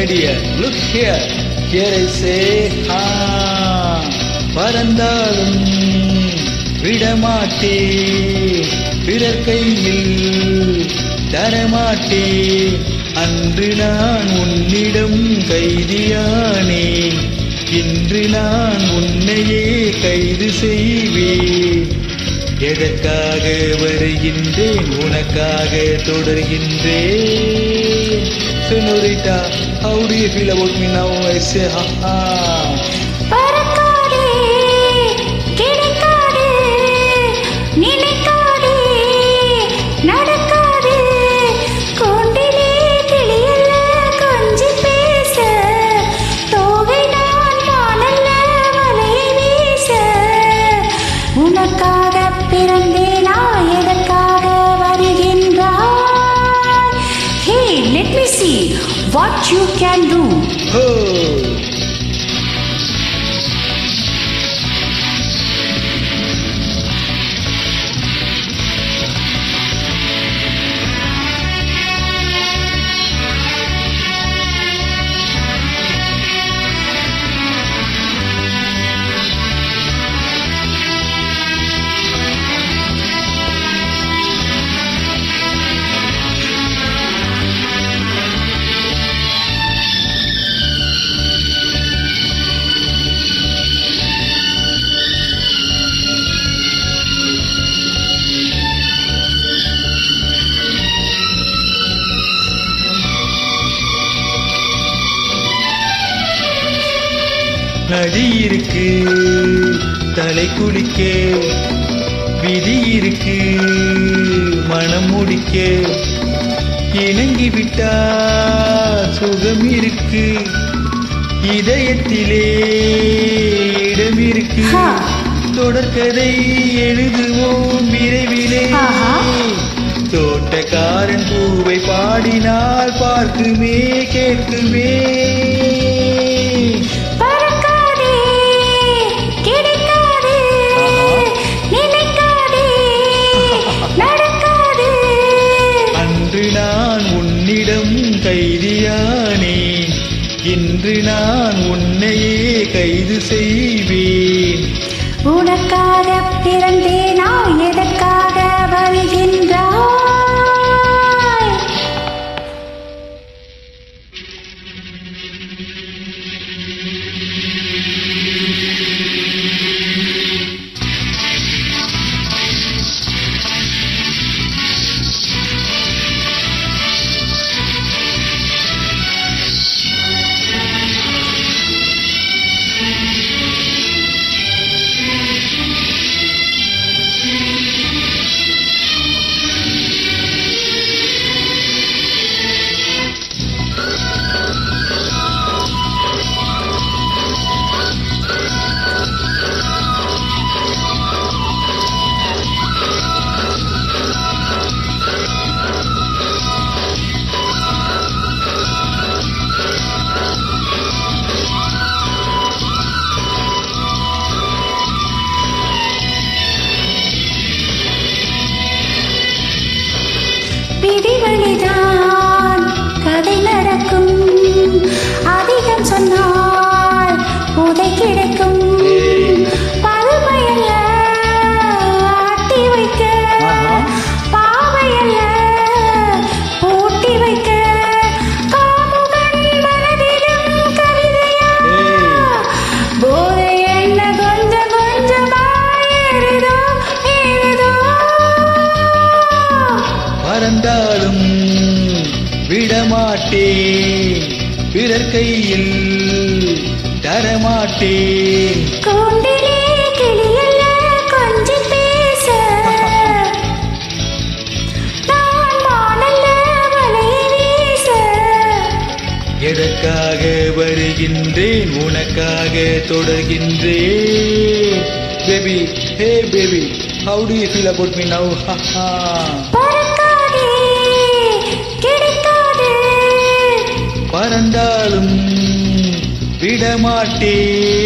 dear, look here. Here I say, ha. பறந்தாலும் விடமாட்டே பிறர் கையில் தரமாட்டே அன்று நான் உன்னிடம் கைதியானேன் இன்று நான் உன்னையே கைது செய்வேன் எதற்காக வருகின்றேன் உனக்காக தொடர்கின்றேன் Senorita, how do you feel about me now? I say, ha ha. பறக்காதே கிடைக்காதே நினைக்காதே நடக்காதே கூண்டிலே கிளியல்ல கொஞ்சி பேச தோகை நான் வானல்ல வலையை வீச உனக்காக பிறந்தேனா எதற்காக வருகின்றாய் hey let me see what you can do Ho! நதி இருக்கு தலை குளிக்க விதி இருக்கு மனம் முடிக்க இணங்கி விட்டா சுகம் இருக்கு இதயத்திலே இடம் இருக்கு ஹா. தொடர்கதை எழுதுவோம் விரைவிலே ஆஹா. தோட்டக்காரன் பூவை பாடினால் பார்க்குமே கேட்குமே பறக்காதே கிடைக்காதே நினைக்காதே நடக்காதே அன்று நான் உன்னிடம் கைதியானேன் இன்று நான் உன்னையே கைது செய்வேன் உனக்காக பிறந்தேனா எதற்காக வருகின்றாய் விதிவழிதான் கதை நடக்கும் அதிகம் சொன்னால் உதை கிடைக்கும் பருமையல்ல ஆட்டி வைக்க ஆஹா. பாவையல்ல பூட்டி வைக்க காமுகன் மனதிலும் கவிதையா ஏய். போதை என்ன கொஞ்சம் கொஞ்சமாய் ஏறுதோ ஏறுதோ பறந்தாலும் விடமாட்டேன் பிறர் கையில் தரமாட்டேன் கூண்டிலே கிளியல்ல கொஞ்சம் பேச நான் வானல்ல வலையை வீச எதற்காக வருகின்றேன் உனக்காக தொடர்கின்றேன் baby hey baby how do you feel about me now பறக்காதே கிடைக்காதே பறந்தாலும் விடமாட்டேன்